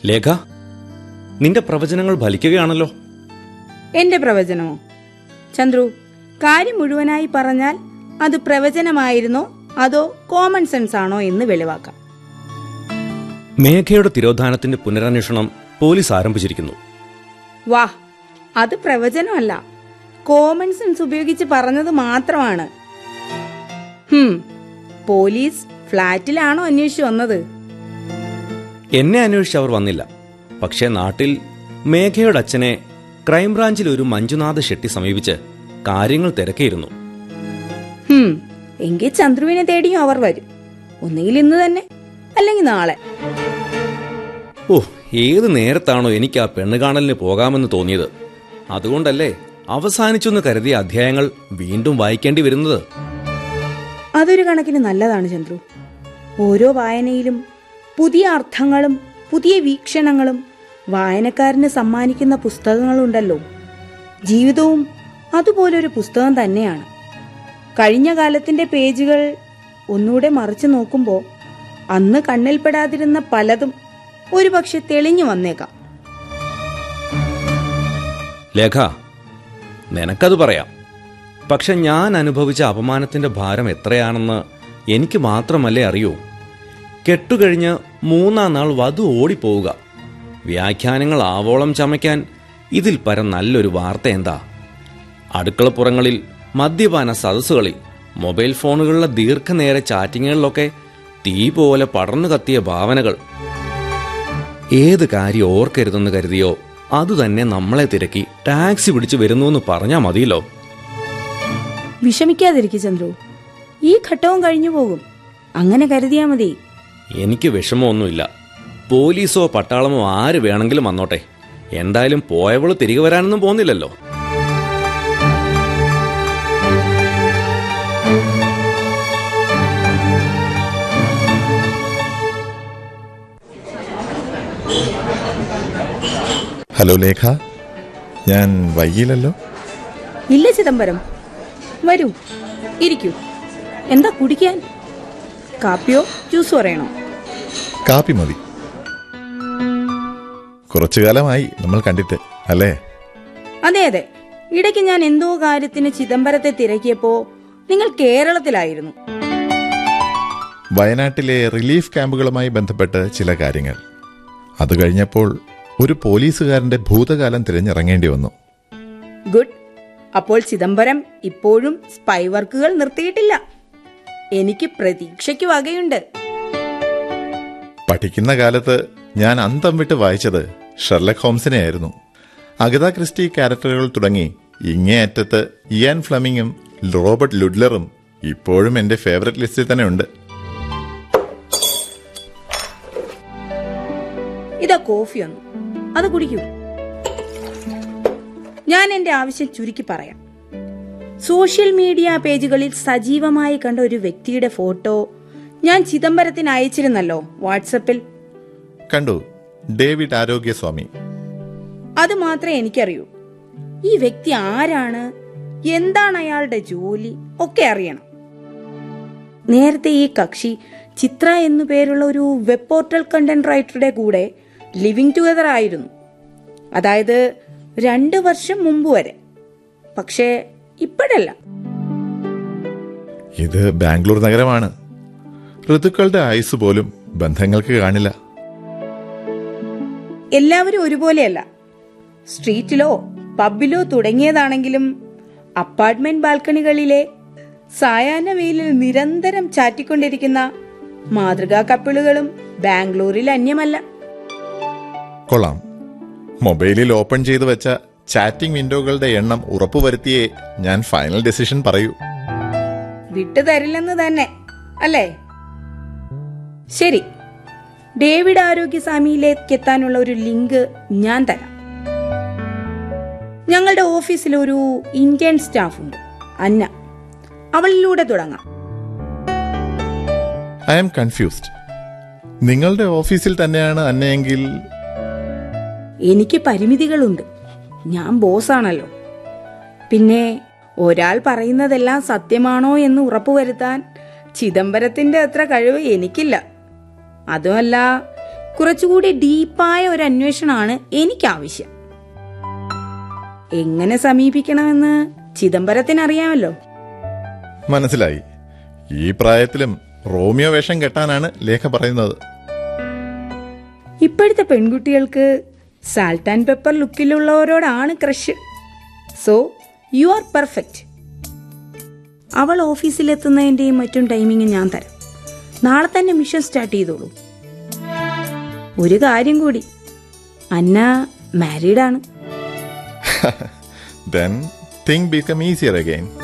ലേഖ നിന്റെ പ്രവചനങ്ങൾ ഫലിക്കുകയാണല്ലോ എന്റെ പ്രവചനമോ ചന്ദ്രു കാര്യം മുഴുവനായി പറഞ്ഞാൽ അത് പ്രവചനമായിരുന്നോ അതോ കോമൺ സെൻസ് ആണോ എന്ന് വെളിവാക്കാം മേഘയുടെ തിരോധാനത്തിന്റെ പുനരന്വേഷണം പോലീസ് ആരംഭിച്ചിരിക്കുന്നു വാ അത് പ്രവചനമല്ല കോമൺ സെൻസ് ഉപയോഗിച്ച് പറഞ്ഞത് മാത്രമാണ് ഹും പോലീസ് ഫ്ലാറ്റിലാണോ അന്വേഷിച്ചു വന്നത് എന്നെ അന്വേഷിച്ച് അവർ വന്നില്ല പക്ഷേ നാട്ടിൽ മേഘയുടെ അച്ഛനെ ക്രൈംബ്രാഞ്ചിൽ ഒരു മഞ്ജുനാഥ് ഷെട്ടി സമീപിച്ച് കാര്യങ്ങൾ തിരക്കിയിരുന്നു ഹും എങ്കിൽ ചന്ദ്രുവിനെ തേടിയും അവർ വരും ഒന്നുകിൽ ഇന്ന് തന്നെ അല്ലെങ്കിൽ നാളെ ഓ ഏത് നേരത്താണോ എനിക്ക് ആ പെണ്ണ് കാണലിന് പോകാമെന്ന് തോന്നിയത് അതുകൊണ്ടല്ലേ അവസാനിച്ചെന്ന് കരുതിയ അധ്യായങ്ങൾ വീണ്ടും വായിക്കേണ്ടി വരുന്നത് അതൊരു കണക്കിന് നല്ലതാണ് ചന്ദ്രു ഓരോ വായനയിലും പുതിയ അർത്ഥങ്ങളും പുതിയ വീക്ഷണങ്ങളും വായനക്കാരന് സമ്മാനിക്കുന്ന പുസ്തകങ്ങളുണ്ടല്ലോ ജീവിതവും അതുപോലൊരു പുസ്തകം തന്നെയാണ് കഴിഞ്ഞ കാലത്തിന്റെ പേജുകൾ ഒന്നുകൂടെ മറിച്ചു നോക്കുമ്പോൾ അന്ന് കണ്ണിൽപ്പെടാതിരുന്ന പലതും ഒരുപക്ഷെ തെളിഞ്ഞു വന്നേക്കാം ലേഖ നിനക്കത് പറയാം പക്ഷെ ഞാൻ അനുഭവിച്ച അപമാനത്തിന്റെ ഭാരം എത്രയാണെന്ന് എനിക്ക് മാത്രമല്ലേ അറിയൂ കെട്ടുകഴിഞ്ഞ് മൂന്നാം നാൾ വധു ഓടിപ്പോവുക വ്യാഖ്യാനങ്ങൾ ആവോളം ചമയ്ക്കാൻ ഇതിൽ പരം നല്ലൊരു വാർത്ത എന്താ അടുക്കളപ്പുറങ്ങളിൽ മദ്യപാന സദസ്സുകളിൽ മൊബൈൽ ഫോണുകളിലെ ദീർഘനേര ചാറ്റിങ്ങുകളിലൊക്കെ തീ പോലെ പടർന്നു കത്തിയ ഭാവനകൾ ഏത് കാര്യം ഓർക്കരുതെന്ന് കരുതിയോ അതുതന്നെ നമ്മളെ തിരക്കി ടാക്സി പിടിച്ചു വരുന്നു എന്ന് പറഞ്ഞാ മതിയല്ലോ വിഷമിക്കാതിരിക്കും ചന്ദ്രു ഈ ഘട്ടവും കഴിഞ്ഞു പോകും അങ്ങനെ കരുതിയാ മതി എനിക്ക് വിഷമമൊന്നുമില്ല പോലീസോ പട്ടാളമോ ആര് വേണമെങ്കിലും വന്നോട്ടെ എന്തായാലും പോയവള് തിരികെ വരാനൊന്നും പോകുന്നില്ലല്ലോ ഹലോ ലേഖ ഞാൻ വൈകിയില്ലല്ലോ ഇല്ല ചിദംബരം വരൂ ഇരിക്കൂ എന്താ കുടിക്കാൻ കാപ്പിയോ ജ്യൂസ് പറയണോ കാപ്പി മതി കുറച്ചു കാലമായി നമ്മൾ കണ്ടിട്ട് അല്ലേ അതെ അതെ ഇടയ്ക്ക് ഞാൻ എന്തോ കാര്യത്തിന് ചിദംബരത്തെ തിരക്കിയപ്പോ നിങ്ങൾ കേരളത്തിലായിരുന്നു വയനാട്ടിലെ റിലീഫ് ക്യാമ്പുകളുമായി ബന്ധപ്പെട്ട് ചില കാര്യങ്ങൾ അത് കഴിഞ്ഞപ്പോൾ ഒരു പോലീസുകാരന്റെ ഭൂതകാലം തിരഞ്ഞിറങ്ങേണ്ടി വന്നു ഗുഡ് അപ്പോൾ ചിദംബരം ഇപ്പോഴും സ്പൈ വർക്കുകൾ നിർത്തിയിട്ടില്ല എനിക്ക് പ്രതീക്ഷയ്ക്ക് വകയുണ്ട് പഠിക്കുന്ന കാലത്ത് ഞാൻ അന്തം വിട്ട് വായിച്ചത് ഷെർലക് ഹോംസിനെ ആയിരുന്നു അഗത ക്രിസ്റ്റി ക്യാരക്ടറുകൾ തുടങ്ങി ഇങ്ങേയറ്റത്ത് ഇയാൻ ഫ്ലമിങ്ങും റോബർട്ട് ലുഡ്ലറും ഇപ്പോഴും എന്റെ ഫേവററ്റ് ലിസ്റ്റിൽ തന്നെ ഉണ്ട് ഇതാ കോഫി ഒന്ന് അത് കുടിക്കൂ ഞാൻ എന്റെ ആവശ്യം ചുരുക്കി പറയാം സോഷ്യൽ മീഡിയ പേജുകളിൽ സജീവമായി കണ്ട ഒരു വ്യക്തിയുടെ ഫോട്ടോ ഞാൻ ചിദംബരത്തിന് അയച്ചിരുന്നല്ലോ വാട്സപ്പിൽ കണ്ടു ഡേവിഡ് ആരോഗ്യസ്വാമി അത് മാത്രമേ എനിക്കറിയൂ ഈ വ്യക്തി ആരാണ് എന്താണ് അയാളുടെ ജോലി ഒക്കെ അറിയണം നേരത്തെ ഈ കക്ഷി ചിത്ര എന്നു പേരുള്ള ഒരു വെബ് പോർട്ടൽ കണ്ടന്റ് റൈറ്ററുടെ കൂടെ ലിവിങ് ടുഗദർ ആയിരുന്നു അതായത് രണ്ട് വർഷം മുമ്പ് വരെ പക്ഷേ ഇപ്പോഴല്ല ഇത് ബാംഗ്ലൂർ നഗരമാണ് ഋതുക്കളുടെ ആയുസ് പോലും ബന്ധങ്ങൾക്ക് കാണില്ല എല്ലാവരും ഒരുപോലെയല്ല സ്ട്രീറ്റിലോ പബ്ബിലോ തുടങ്ങിയതാണെങ്കിലും അപ്പാർട്ട്മെന്റ് ബാൽക്കണികളിലെ സായാഹ്ന വെയിലിൽ നിരന്തരം ചാറ്റിക്കൊണ്ടിരിക്കുന്ന മാതൃകാ കപ്പിളുകളും ബാംഗ്ലൂരിൽ അന്യമല്ല കൊള്ളാം മൊബൈലിൽ ഓപ്പൺ ചെയ്തു വെച്ച ചാറ്റിംഗ് വിൻഡോകളുടെ എണ്ണം ഉറപ്പുവരുത്തിയേ ഞാൻ ഫൈനൽ ഡെസിഷൻ പറയൂ വിട്ടുതരില്ലെന്ന് തന്നെ അല്ലേ ശരി ഡേവിഡ് ആരോഗ്യസ്വാമിയിലേക്ക് എത്താനുള്ള ഒരു ലിങ്ക് ഞാൻ തരാം ഞങ്ങളുടെ ഓഫീസിൽ ഒരു ഇന്ത്യൻ സ്റ്റാഫ് ഉണ്ട് അന്ന അവളിലൂടെ തുടങ്ങാം ഐ ആം കൺഫ്യൂസ്ഡ് നിങ്ങളുടെ ഓഫീസിൽ തന്നെയാണ് അന്നയെങ്കിൽ എനിക്ക് പരിമിതികളുണ്ട് ഞാൻ ബോസാണല്ലോ പിന്നെ ഒരാൾ പറയുന്നതെല്ലാം സത്യമാണോ എന്ന് ഉറപ്പുവരുത്താൻ ചിദംബരത്തിന്റെ അത്ര കഴിവ് എനിക്കില്ല അതുമല്ല കുറച്ചുകൂടി ഡീപ്പായ ഒരു അന്വേഷണമാണ് എനിക്ക് ആവശ്യം എങ്ങനെ സമീപിക്കണമെന്ന് ചിദംബരത്തിന് അറിയാമല്ലോ മനസ്സിലായി ഈ പ്രായത്തിലും റോമിയോ വേഷം കെട്ടാനാണ് ലേഖ പറയുന്നത് ഇപ്പോഴത്തെ പെൺകുട്ടികൾക്ക് സാൾട്ട് ആൻഡ് പെപ്പർ ലുക്കിലുള്ളവരോടാണ് crush so you are perfect അവൾ ഓഫീസിലെത്തുന്നതിൻ്റെയും മറ്റും ടൈമിങ് ഞാൻ തരാം നാളെ തന്നെ മിഷൻ സ്റ്റാർട്ട് ചെയ്തോളൂ ഒരു കാര്യം കൂടി അന്ന മാരീഡാണ് then thing become easier again